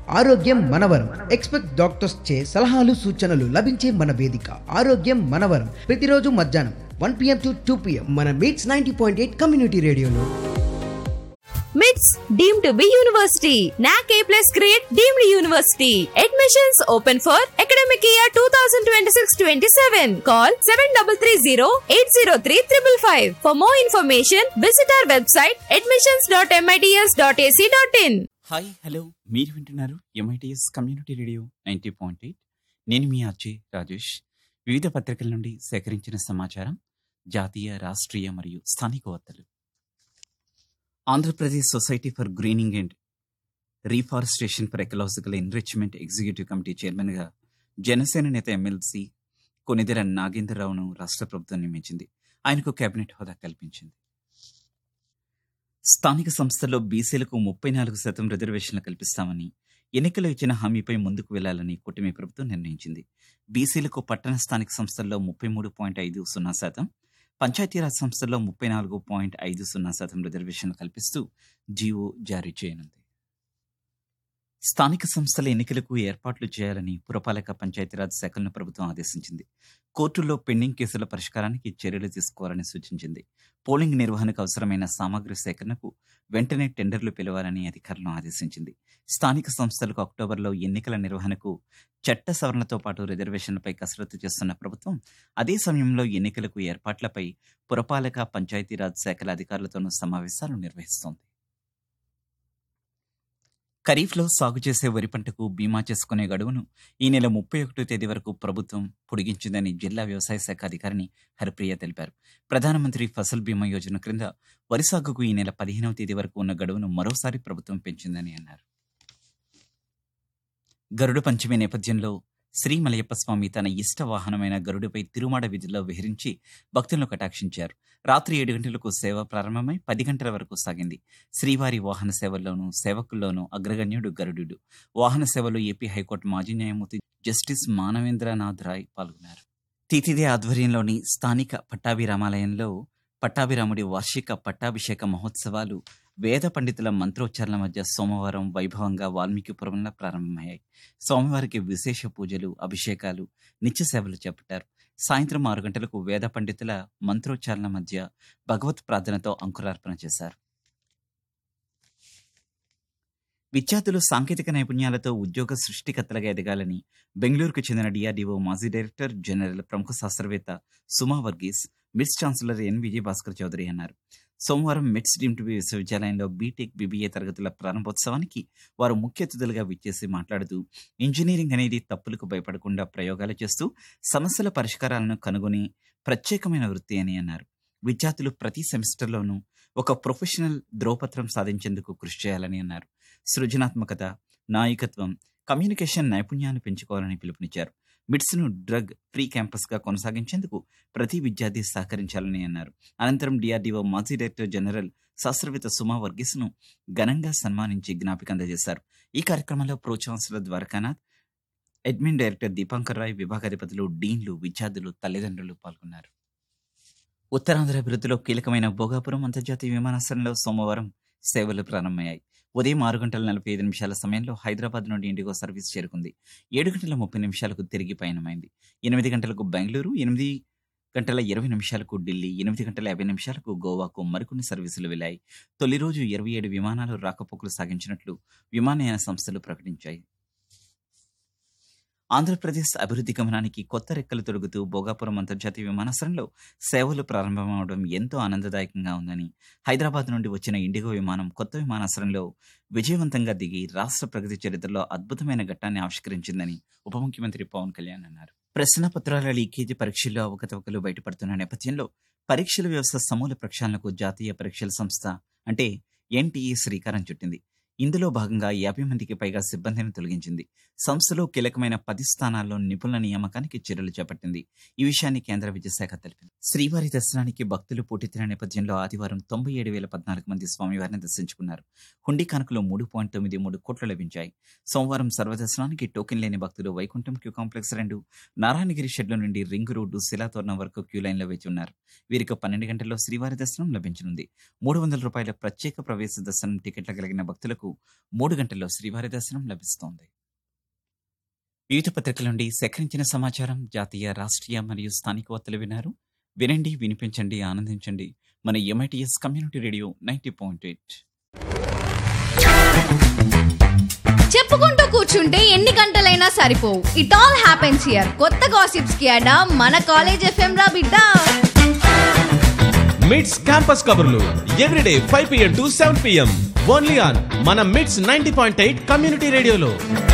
ఆరోగ్యం మనవరం expect doctors చే సలహాలు సూచనలు లభించే మన వేదిక ఆరోగ్యం మనవరం ప్రతిరోజు మధ్యాహ్నం one PM to two PM మన MITS ninety point eight community రేడియోలో MITS deemed to be university. NAC A plus grade deemed university. Admissions open for academic year 2026-27. Call 7330-803-555. For more information, visit our website admissions.mits.ac.in. Hi hello మీరు వింటున్నారు MITS community radio ninety point eight నేను మీ అజయ్ రాజేష్ వివిధ పత్రికల నుండి సేకరించిన సమాచారం జాతీయ రాష్ట్రీయ మరియు స్థానిక వార్తలు Andhra Pradesh society for greening and reforestation for ecological enrichment executive committee చైర్మన్గా జనసేన నేత ఎమ్మెల్సీ కొనిదెర నాగేంద్రరావును రాష్ట్ర ప్రభుత్వం నియమించింది ఆయనకు కేబినెట్ హోదా కల్పించింది స్థానిక సంస్థల్లో బీసీలకు ముప్పై నాలుగు శాతం రిజర్వేషన్లు కల్పిస్తామని ఎన్నికలు ఇచ్చిన హామీపై ముందుకు వెళ్లాలని కూటమి ప్రభుత్వం నిర్ణయించింది బీసీలకు పట్టణ స్థానిక సంస్థల్లో ముప్పై మూడు పాయింట్ ఐదు సున్నా శాతం పంచాయతీరాజ్ సంస్థల్లో ముప్పై నాలుగు పాయింట్ ఐదు సున్నా శాతం రిజర్వేషన్లు కల్పిస్తూ జీవో జారీ చేయనుంది స్థానిక సంస్థల ఎన్నికలకు ఏర్పాట్లు చేయాలని పురపాలక పంచాయతీరాజ్ శాఖలను ప్రభుత్వం ఆదేశించింది కోర్టుల్లో పెండింగ్ కేసుల పరిష్కారానికి చర్యలు తీసుకోవాలని సూచించింది పోలింగ్ నిర్వహణకు అవసరమైన సామాగ్రి సేకరణకు వెంటనే టెండర్లు పిలవాలని అధికారులను ఆదేశించింది స్థానిక సంస్థలకు అక్టోబర్లో ఎన్నికల నిర్వహణకు చట్ట సవరణలతో పాటు రిజర్వేషన్లపై కసరత్తు చేస్తున్న ప్రభుత్వం అదే సమయంలో ఎన్నికలకు ఏర్పాట్లపై పురపాలక పంచాయతీరాజ్ శాఖల అధికారులతోనూ సమావేశాలు నిర్వహిస్తోంది ఖరీఫ్లో సాగు చేసే వరి పంటకు బీమా చేసుకునే గడువును ఈ నెల ముప్పై ఒకటో తేదీ వరకు ప్రభుత్వం పొడిగించిందని జిల్లా వ్యవసాయ శాఖ అధికారిని హరిప్రియ తెలిపారు ప్రధానమంత్రి ఫసల్ బీమా యోజన క్రింద వరి సాగుకు ఈ నెల పదిహేనవ తేదీ వరకు ఉన్న గడువును మరోసారి ప్రభుత్వం పెంచిందని అన్నారు గరుడ పంచమి నేపథ్యంలో శ్రీ మలయప్ప స్వామి తన ఇష్ట వాహనమైన గరుడిపై తిరుమాడ వీధిలో విహరించి భక్తులను కటాక్షించారు రాత్రి ఏడు గంటలకు సేవ ప్రారంభమై పది గంటల వరకు సాగింది శ్రీవారి వాహన సేవల్లోనూ సేవకుల్లోనూ అగ్రగణ్యుడు గరుడు వాహన సేవలో ఏపీ హైకోర్టు మాజీ న్యాయమూర్తి జస్టిస్ మానవేంద్రనాథ్ రాయ్ పాల్గొన్నారు తితిదే ఆధ్వర్యంలోని స్థానిక పట్టాభిరామాలయంలో పట్టాభిరాముడి వార్షిక పట్టాభిషేక మహోత్సవాలు వేద పండితుల మంత్రోచ్చారణ మధ్య సోమవారం వైభవంగా వాల్మీకిపురంలో ప్రారంభమయ్యాయి స్వామివారికి విశేష పూజలు అభిషేకాలు నిత్య సేవలు చేపట్టారు సాయంత్రం ఆరు గంటలకు వేద పండితుల మంత్రోచ్చారణ మధ్య భగవత్ ప్రార్థనతో అంకురార్పణ చేశారు విద్యార్థులు సాంకేతిక నైపుణ్యాలతో ఉద్యోగ సృష్టికర్తలుగా ఎదగాలని బెంగళూరుకు చెందిన డిఆర్డీఓ మాజీ డైరెక్టర్ జనరల్ ప్రముఖ శాస్త్రవేత్త సుమా వర్గీస్ మిస్ ఛాన్సలర్ ఎన్ విజయభాస్కర్ చౌదరి అన్నారు సోమవారం మిట్స్ డీమ్డ్ విశ్వవిద్యాలయంలో బీటెక్ బీబీఏ తరగతుల ప్రారంభోత్సవానికి వారు ముఖ్య అతిథులుగా విచ్చేసి మాట్లాడుతూ ఇంజనీరింగ్ అనేది తప్పులకు భయపడకుండా ప్రయోగాలు చేస్తూ సమస్యల పరిష్కారాలను కనుగొని ప్రత్యేకమైన వృత్తి అని అన్నారు విద్యార్థులు ప్రతి సెమిస్టర్లోనూ ఒక ప్రొఫెషనల్ ధ్రువపత్రం సాధించేందుకు కృషి చేయాలని అన్నారు సృజనాత్మకత నాయకత్వం కమ్యూనికేషన్ నైపుణ్యాన్ని పెంచుకోవాలని పిలుపునిచ్చారు మిడ్స్ను డ్రగ్ ఫ్రీ క్యాంపస్గా కొనసాగించేందుకు ప్రతి విద్యార్థి సహకరించాలని అన్నారు అనంతరం డిఆర్డీఓ మాజీ డైరెక్టర్ జనరల్ శాస్త్రవేత్త సుమా వర్గీస్ను ఘనంగా సన్మానించి జ్ఞాపిక అందజేశారు ఈ కార్యక్రమంలో pro chancellor Dwarakanath admin director Deepankar Roy విభాగాధిపతులు డీన్లు విద్యార్థులు తల్లిదండ్రులు పాల్గొన్నారు ఉత్తరాంధ్ర అభివృద్ధిలో కీలకమైన భోగాపురం అంతర్జాతీయ విమానాశ్రయంలో సోమవారం సేవలు ప్రారంభమయ్యాయి ఉదయం ఆరు గంటల నలభై ఐదు నిమిషాల సమయంలో హైదరాబాద్ నుండి ఇండిగో సర్వీస్ చేరుకుంది ఏడు గంటల ముప్పై నిమిషాలకు తిరిగి పయనమైంది ఎనిమిది గంటలకు బెంగళూరు ఎనిమిది గంటల ఇరవై నిమిషాలకు ఢిల్లీ ఎనిమిది గంటల యాభై నిమిషాలకు గోవాకు మరికొన్ని సర్వీసులు వెళ్ళాయి తొలి రోజు ఇరవై ఏడు విమానాలు రాకపోకలు సాగించినట్లు విమానయాన సంస్థలు ప్రకటించాయి ఆంధ్రప్రదేశ్ అభివృద్ధి గమనానికి కొత్త రెక్కలు తొడుగుతూ భోగాపురం అంతర్జాతీయ విమానాశ్రయంలో సేవలు ప్రారంభమవడం ఎంతో ఆనందదాయకంగా ఉందని హైదరాబాద్ నుండి వచ్చిన ఇండిగో విమానం కొత్త విమానాశ్రయంలో విజయవంతంగా దిగి రాష్ట్ర ప్రగతి చరిత్రలో అద్భుతమైన ఘట్టాన్ని ఆవిష్కరించిందని ఉప ముఖ్యమంత్రి పవన్ కళ్యాణ్ అన్నారు ప్రశ్న పత్రాల లీకేజీ పరీక్షల్లో అవకతవకలు బయటపడుతున్న నేపథ్యంలో పరీక్షల వ్యవస్థ సమూల ప్రక్షాళనకు జాతీయ పరీక్షల సంస్థ అంటే ఎన్టీఏ శ్రీకారం చుట్టింది ఇందులో భాగంగా యాభై మందికి పైగా సిబ్బందిని తొలగించింది సంస్థలో కీలకమైన పది స్థానాల్లో నిపుణుల నియామకానికి చర్యలు చేపట్టింది ఈ విషయాన్ని కేంద్ర విద్యాశాఖ తెలిపింది శ్రీవారి దర్శనానికి భక్తులు పోటెత్తిన నేపథ్యంలో ఆదివారం తొంభై ఏడు వేల పద్నాలుగు మంది స్వామివారిని దర్శించుకున్నారు హుండీ కానుకలో మూడు పాయింట్ తొమ్మిది మూడు కోట్లు లభించాయి సోమవారం సర్వదర్శనానికి టోకెన్ లేని భక్తులు వైకుంఠం క్యూ కాంప్లెక్స్ రెండు నారాయణగిరి షెడ్ల నుండి రింగ్ రోడ్డు శిలాతోరణం వరకు క్యూ లైన్లో వేచి ఉన్నారు వీరికి పన్నెండు గంటల్లో శ్రీవారి దర్శనం లభించనుంది మూడు వందల రూపాయల ప్రత్యేక ప్రవేశ దర్శనం టికెట్ల కలిగిన భక్తులకు మూడు గంటల్లో శ్రీవారి దర్శనం లభిస్తోంది వివిధ పత్రికల నుండి సేకరించిన సమాచారం జాతీయ రాష్ట్రీయ మరియు స్థానిక వార్తలు విన్నారు వినండి వినిపించండి ఆనందించండి మన MITS community radio ninety point eight చెప్పుకుంటూ కూర్చుంటే ఎన్ని గంటలైనా సరిపోవు ఇట్ ఆల్ హ్యాపెన్స్ హియర్ కొత్త గాసిప్స్ కి అడా మన కాలేజ్ ఎఫ్ఎం రా బిడ్డ మిడ్స్ క్యాంపస్ కబుర్లు everyday five PM to seven PM only on మన MITS ninety point eight community రేడియోలో